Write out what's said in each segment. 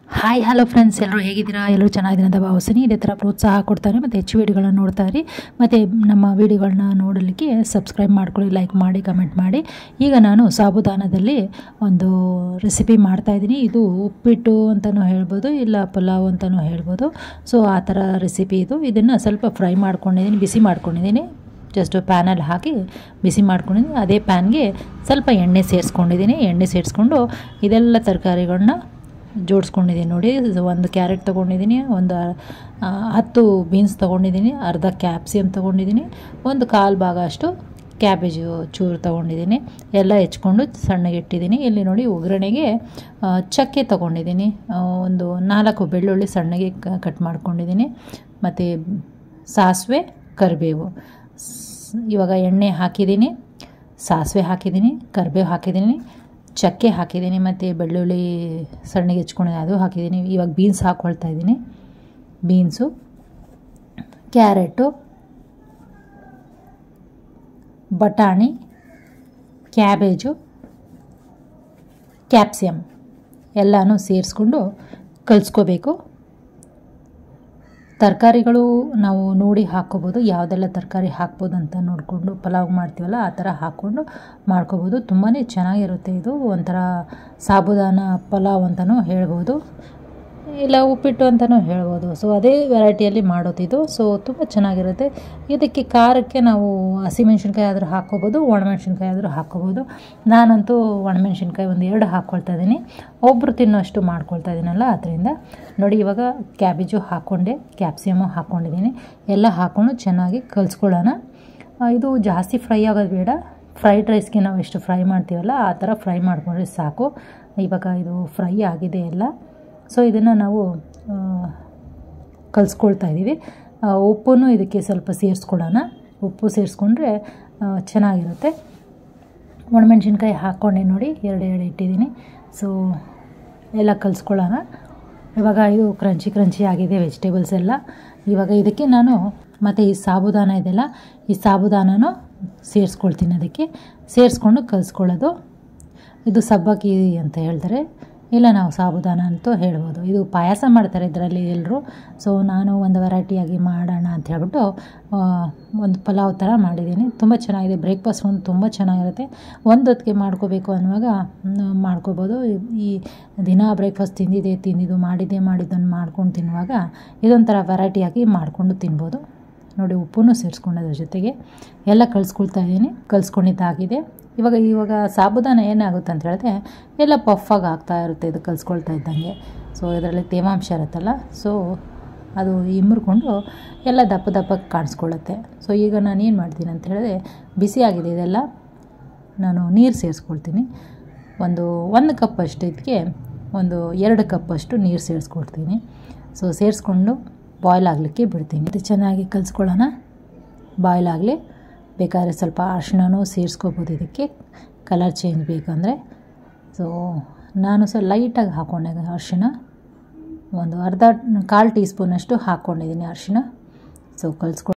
hi hello friends ಎಲ್ಲರೂ ಹೇಗಿದ್ದೀರಾ ಎಲ್ಲರೂ ಚೆನ್ನಾಗಿದ್ದೀರಾ ಅಂತ ಭಾವಿಸ್ತೀನಿ ಇದೇ ಥರ ಪ್ರೋತ್ಸಾಹ ಕೊಡ್ತಾರೆ ಮತ್ತು ಹೆಚ್ಚು ವೀಡಿಯೋಗಳನ್ನ ನೋಡ್ತಾ ಇರಿ ಮತ್ತು ನಮ್ಮ ವೀಡಿಯೋಗಳನ್ನ ನೋಡಲಿಕ್ಕೆ ಸಬ್ಸ್ಕ್ರೈಬ್ ಮಾಡ್ಕೊಳ್ಳಿ ಲೈಕ್ ಮಾಡಿ ಕಮೆಂಟ್ ಮಾಡಿ ಈಗ ನಾನು ಸಾಬುದಾನದಲ್ಲಿ ಒಂದು ರೆಸಿಪಿ ಮಾಡ್ತಾಯಿದ್ದೀನಿ ಇದು ಉಪ್ಪಿಟ್ಟು ಅಂತಲೂ ಹೇಳ್ಬೋದು ಇಲ್ಲ ಪಲಾವ್ ಅಂತಲೂ ಹೇಳ್ಬೋದು ಸೊ ಆ ಥರ ರೆಸಿಪಿ ಇದು ಇದನ್ನು ಸ್ವಲ್ಪ ಫ್ರೈ ಮಾಡ್ಕೊಂಡಿದ್ದೀನಿ ಬಿಸಿ ಮಾಡ್ಕೊಂಡಿದ್ದೀನಿ ಜಸ್ಟ್ ಪ್ಯಾನಲ್ಲಿ ಹಾಕಿ ಬಿಸಿ ಮಾಡ್ಕೊಂಡಿದ್ದೀನಿ ಅದೇ ಪ್ಯಾನ್ಗೆ ಸ್ವಲ್ಪ ಎಣ್ಣೆ ಸೇರಿಸ್ಕೊಂಡಿದ್ದೀನಿ ಎಣ್ಣೆ ಸೇರಿಸ್ಕೊಂಡು ಇದೆಲ್ಲ ತರಕಾರಿಗಳನ್ನ ಜೋಡಿಸ್ಕೊಂಡಿದ್ದೀನಿ ನೋಡಿ ಒಂದು ಕ್ಯಾರೆಟ್ ತೊಗೊಂಡಿದ್ದೀನಿ ಒಂದು ಆ, ಹತ್ತು ಬೀನ್ಸ್ ತೊಗೊಂಡಿದ್ದೀನಿ ಅರ್ಧ ಕ್ಯಾಪ್ಸಿಯಮ್ ತೊಗೊಂಡಿದ್ದೀನಿ ಒಂದು ಕಾಲು ಭಾಗ ಅಷ್ಟು ಕ್ಯಾಬೇಜು ಚೂರು ತೊಗೊಂಡಿದ್ದೀನಿ ಎಲ್ಲ ಹೆಚ್ಕೊಂಡು ಸಣ್ಣಗೆ ಇಟ್ಟಿದ್ದೀನಿ ಇಲ್ಲಿ ನೋಡಿ ಒಗ್ಗರಣೆಗೆ ಆ, ಚಕ್ಕೆ ತೊಗೊಂಡಿದ್ದೀನಿ ಆ, ಒಂದು ನಾಲ್ಕು ಬೆಳ್ಳುಳ್ಳಿ ಸಣ್ಣಗೆ ಕ- ಕಟ್ ಮಾಡ್ಕೊಂಡಿದ್ದೀನಿ ಮತ್ತು ಸಾಸಿವೆ ಕರಿಬೇವು ಸ್- ಇವಾಗ ಎಣ್ಣೆ ಹಾಕಿದ್ದೀನಿ ಸಾಸಿವೆ ಹಾಕಿದ್ದೀನಿ ಕರಿಬೇವು ಹಾಕಿದ್ದೀನಿ ಚಕ್ಕೆ ಹಾಕಿದ್ದೀನಿ ಮತ್ತು ಬೆಳ್ಳುಳ್ಳಿ ಸಣ್ಣಗೆ ಹೆಚ್ಕೊಂಡಿದ್ದೀನಿ ಅದು ಹಾಕಿದ್ದೀನಿ ಇವಾಗ ಬೀನ್ಸ್ ಹಾಕ್ಕೊಳ್ತಾ ಇದ್ದೀನಿ ಬೀನ್ಸು ಕ್ಯಾರೆಟು ಬಟಾಣಿ ಕ್ಯಾಬೇಜು ಕ್ಯಾಪ್ಸಿಯಮ್ ಎಲ್ಲನೂ ಸೇರಿಸ್ಕೊಂಡು ಕಲಿಸ್ಕೋಬೇಕು ತರಕಾರಿಗಳು ನಾವು ನೋಡಿ ಹಾಕ್ಕೋಬೋದು ಯಾವುದೆಲ್ಲ ತರಕಾರಿ ಹಾಕ್ಬೋದು ಅಂತ ನೋಡಿಕೊಂಡು ಪಲಾವ್ ಮಾಡ್ತೀವಲ್ಲ ಆ ಥರ ಹಾಕ್ಕೊಂಡು ಮಾಡ್ಕೋಬೋದು ತುಂಬಾ ಚೆನ್ನಾಗಿರುತ್ತೆ ಇದು ಒಂಥರ ಸಾಬುದಾನ ಪಲಾವ್ ಅಂತಲೂ ಹೇಳ್ಬೋದು ಇಲ್ಲ ಉಪ್ಪಿಟ್ಟು ಅಂತಲೂ ಹೇಳ್ಬೋದು ಸೊ ಅದೇ ವೆರೈಟಿಯಲ್ಲಿ ಮಾಡೋದು ಇದು ಸೊ ತುಂಬ ಚೆನ್ನಾಗಿರುತ್ತೆ ಇದಕ್ಕೆ ಖಾರಕ್ಕೆ ನಾವು ಹಸಿಮೆಣ್ಸಿನ್ಕಾಯಿ ಆದರೂ ಹಾಕ್ಕೋಬೋದು ಒಣಮೆಣ್ಸಿನ್ಕಾಯಿ ಆದರೂ ಹಾಕ್ಕೋಬೋದು ನಾನಂತೂ ಒಣಮೆಣ್ಸಿನ್ಕಾಯಿ ಒಂದು ಎರಡು ಹಾಕ್ಕೊಳ್ತಾ ಇದ್ದೀನಿ ಒಬ್ಬರು ತಿನ್ನೋಷ್ಟು ಮಾಡ್ಕೊಳ್ತಾ ಇದ್ದೀನಲ್ಲ ಅದರಿಂದ ನೋಡಿ ಇವಾಗ ಕ್ಯಾಬೇಜು ಹಾಕ್ಕೊಂಡೆ ಕ್ಯಾಪ್ಸಿಯಮು ಹಾಕ್ಕೊಂಡಿದ್ದೀನಿ ಎಲ್ಲ ಹಾಕ್ಕೊಂಡು ಚೆನ್ನಾಗಿ ಕಲಿಸ್ಕೊಳ್ಳೋಣ ಆ, ಇದು ಜಾಸ್ತಿ ಫ್ರೈ ಆಗೋದು ಬೇಡ ಫ್ರೈಡ್ ರೈಸ್ಗೆ ನಾವು ಎಷ್ಟು ಫ್ರೈ ಮಾಡ್ತೀವಲ್ಲ ಆ ಥರ ಫ್ರೈ ಮಾಡಿಕೊಂಡ್ರೆ ಸಾಕು ಇವಾಗ ಇದು ಫ್ರೈ ಆಗಿದೆ ಎಲ್ಲ ಸೊ ಇದನ್ನು ನಾವು ಆ, ಕಲಿಸ್ಕೊಳ್ತಾ ಇದ್ದೀವಿ ಆ, ಉಪ್ಪನ್ನು ಇದಕ್ಕೆ ಸ್ವಲ್ಪ ಸೇರಿಸ್ಕೊಳ್ಳೋಣ ಉಪ್ಪು ಸೇರಿಸ್ಕೊಂಡ್ರೆ ಆ, ಚೆನ್ನಾಗಿರುತ್ತೆ ಒಣಮೆಣ್ಸಿನ್ಕಾಯಿ ಹಾಕ್ಕೊಂಡೆ ನೋಡಿ ಎರಡು ಎರಡು ಇಟ್ಟಿದ್ದೀನಿ ಸೊ ಎಲ್ಲ ಕಲಿಸ್ಕೊಳ್ಳೋಣ ಇವಾಗ ಇದು ಕ್ರಂಚಿ ಕ್ರಂಚಿ ಆಗಿದೆ ವೆಜಿಟೇಬಲ್ಸ್ ಎಲ್ಲ ಇವಾಗ ಇದಕ್ಕೆ ನಾನು ಮತ್ತು ಈ ಸಾಬುದಾನ ಇದೆಲ್ಲ ಈ ಸಾಬುದಾನನೂ ಸೇರಿಸ್ಕೊಳ್ತೀನಿ ಅದಕ್ಕೆ ಸೇರಿಸ್ಕೊಂಡು ಕಲಿಸ್ಕೊಳ್ಳೋದು ಇದು ಸಬ್ಬಕ್ಕಿ ಅಂತ ಹೇಳ್ತಾರೆ ಇಲ್ಲ ನಾವು ಸಾಬುದಾನ ಅಂತೂ ಹೇಳ್ಬೋದು ಇದು ಪಾಯಸ ಮಾಡ್ತಾರೆ ಇದರಲ್ಲಿ ಎಲ್ಲರೂ ಸೊ ನಾನು ಒಂದು ವೆರೈಟಿಯಾಗಿ ಮಾಡೋಣ ಅಂತ ಹೇಳ್ಬಿಟ್ಟು ಆ, ಒಂದು ಪಲಾವ್ ಥರ ಮಾಡಿದ್ದೀನಿ ತುಂಬ ಚೆನ್ನಾಗಿದೆ ಬ್ರೇಕ್ಫಾಸ್ಟ್ ಒಂದು ತುಂಬ ಚೆನ್ನಾಗಿರುತ್ತೆ ಒಂದು ಹೊತ್ತಿಗೆ ಮಾಡ್ಕೋಬೇಕು ಅನ್ನುವಾಗ ಮ್, ಮಾಡ್ಕೋಬೋದು ಈ ದಿನ ಬ್ರೇಕ್ಫಾಸ್ಟ್ ತಿಂದಿದೆ ತಿಂದಿದ್ದು ಮಾಡಿದ್ದೆ ಮಾಡಿದ್ದನ್ನು ಮಾಡ್ಕೊಂಡು ತಿನ್ನುವಾಗ ಇದೊಂಥರ ವೆರೈಟಿಯಾಗಿ ಮಾಡಿಕೊಂಡು ತಿನ್ಬೋದು ನೋಡಿ ಉಪ್ಪನ್ನು ಸೇರಿಸ್ಕೊಂಡದ್ರ ಜೊತೆಗೆ ಎಲ್ಲ ಕಲಿಸ್ಕೊಳ್ತಾ ಇದ್ದೀನಿ ಕಲಿಸ್ಕೊಂಡಿದ್ದಾಗಿದೆ ಇವಾಗ ಇವಾಗ ಸಾಬುದಾನ ಏನಾಗುತ್ತೆ ಅಂತ ಹೇಳಿದ್ರೆ ಎಲ್ಲ ಪಫಾಗಿ ಆಗ್ತಾ ಇರುತ್ತೆ ಇದು ಕಲಿಸ್ಕೊಳ್ತಾ ಇದ್ದಂಗೆ ಸೊ ಇದರಲ್ಲಿ ತೇವಾಂಶ ಇರುತ್ತಲ್ಲ ಸೊ ಅದು ಇಮ್ಮರ್ಕೊಂಡು ಎಲ್ಲ ದಪ್ಪ ದಪ್ಪಕ್ಕೆ ಕಾಣಿಸ್ಕೊಳ್ಳುತ್ತೆ ಸೊ ಈಗ ನಾನು ಏನು ಮಾಡ್ತೀನಿ ಅಂತ ಹೇಳಿದ್ರೆ ಬಿಸಿ ಆಗಿದೆ ಇದೆಲ್ಲ ನಾನು ನೀರು ಸೇರಿಸ್ಕೊಳ್ತೀನಿ ಒಂದು ಒಂದು ಕಪ್ ಅಷ್ಟು ಇದಕ್ಕೆ ಒಂದು ಎರಡು ಕಪ್ ಅಷ್ಟು ನೀರು ಸೇರಿಸ್ಕೊಳ್ತೀನಿ ಸೊ ಸೇರಿಸ್ಕೊಂಡು ಬಾಯ್ಲ್ ಆಗಲಿಕ್ಕೆ ಬಿಡ್ತೀನಿ ಇದು ಚೆನ್ನಾಗಿ ಕಲಿಸ್ಕೊಳ್ಳೋಣ ಬಾಯ್ಲ್ ಆಗಲಿ ಬೇಕಾದರೆ ಸ್ವಲ್ಪ ಅರಿಶಿನೂ ಸೇರಿಸ್ಕೋಬೋದು ಇದಕ್ಕೆ ಕಲರ್ ಚೇಂಜ್ ಬೇಕಂದರೆ ಸೊ ನಾನು ಸ್ವಲ್ಪ ಲೈಟಾಗಿ ಹಾಕ್ಕೊಂಡೆ ಅರಿಶಿನ ಒಂದು ಅರ್ಧ ಕಾಲು ಟೀ ಸ್ಪೂನಷ್ಟು ಹಾಕ್ಕೊಂಡಿದ್ದೀನಿ ಅರಿಶಿನ ಸೊ ಕಲಿಸ್ಕೊ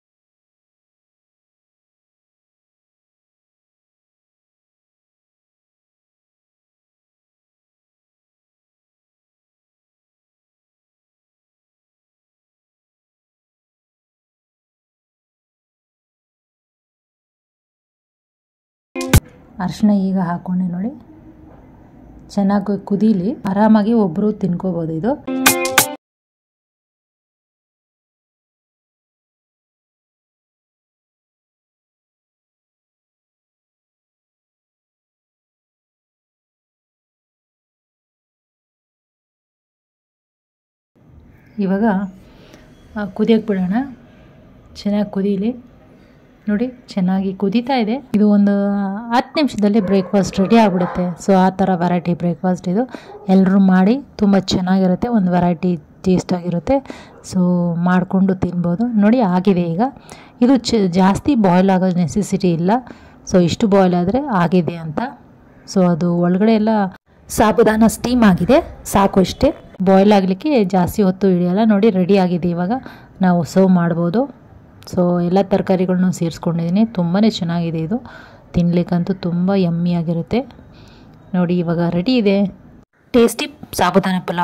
ಅರಿಶಿನ ಈಗ ಹಾಕ್ಕೊಂಡೆ ನೋಡಿ ಚೆನ್ನಾಗಿ ಕುದೀಲಿ ಆರಾಮಾಗಿ ಒಬ್ಬರು ತಿನ್ಕೋಬೋದು ಇದು ಇವಾಗ ಕುದಿಯೋಕ್ಕೆ ಬಿಡೋಣ ಚೆನ್ನಾಗಿ ಕುದೀಲಿ ನೋಡಿ ಚೆನ್ನಾಗಿ ಕುದೀತಾ ಇದೆ ಇದು ಒಂದು ಹತ್ತು ನಿಮಿಷದಲ್ಲಿ ಬ್ರೇಕ್ಫಾಸ್ಟ್ ರೆಡಿ ಆಗಿಬಿಡುತ್ತೆ ಸೊ ಆ ಥರ ವೆರೈಟಿ ಬ್ರೇಕ್ಫಾಸ್ಟ್ ಇದು ಎಲ್ಲರೂ ಮಾಡಿ ತುಂಬ ಚೆನ್ನಾಗಿರುತ್ತೆ ಒಂದು ವೆರೈಟಿ ಟೇಸ್ಟಾಗಿರುತ್ತೆ ಸೊ ಮಾಡಿಕೊಂಡು ತಿನ್ಬೋದು ನೋಡಿ ಆಗಿದೆ ಈಗ ಇದು ಚ ಜಾಸ್ತಿ ಬಾಯ್ಲ್ ಆಗೋ ನೆಸೆಸಿಟಿ ಇಲ್ಲ ಸೊ ಇಷ್ಟು ಬಾಯ್ಲ್ ಆದರೆ ಆಗಿದೆ ಅಂತ ಸೊ ಅದು ಒಳಗಡೆ ಎಲ್ಲ ಸಾಬುದಾನ ಸ್ಟೀಮ್ ಆಗಿದೆ ಸಾಕು ಇಷ್ಟೇ ಬಾಯ್ಲ್ ಆಗಲಿಕ್ಕೆ ಜಾಸ್ತಿ ಹೊತ್ತು ಹಿಡಿಯಲ್ಲ ನೋಡಿ ರೆಡಿ ಆಗಿದೆ ಇವಾಗ ನಾವು ಸರ್ವ್ ಮಾಡ್ಬೋದು ಸೊ ಎಲ್ಲ ತರಕಾರಿಗಳನ್ನೂ ಸೇರಿಸ್ಕೊಂಡಿದ್ದೀನಿ ತುಂಬಾ ಚೆನ್ನಾಗಿದೆ ಇದು ತಿನ್ಲಿಕ್ಕಂತೂ ತುಂಬ ಯಮ್ಮಿಯಾಗಿರುತ್ತೆ ನೋಡಿ ಇವಾಗ ರೆಡಿ ಇದೆ ಟೇಸ್ಟಿ ಸಾಬುದಾನ ಪಲಾವ್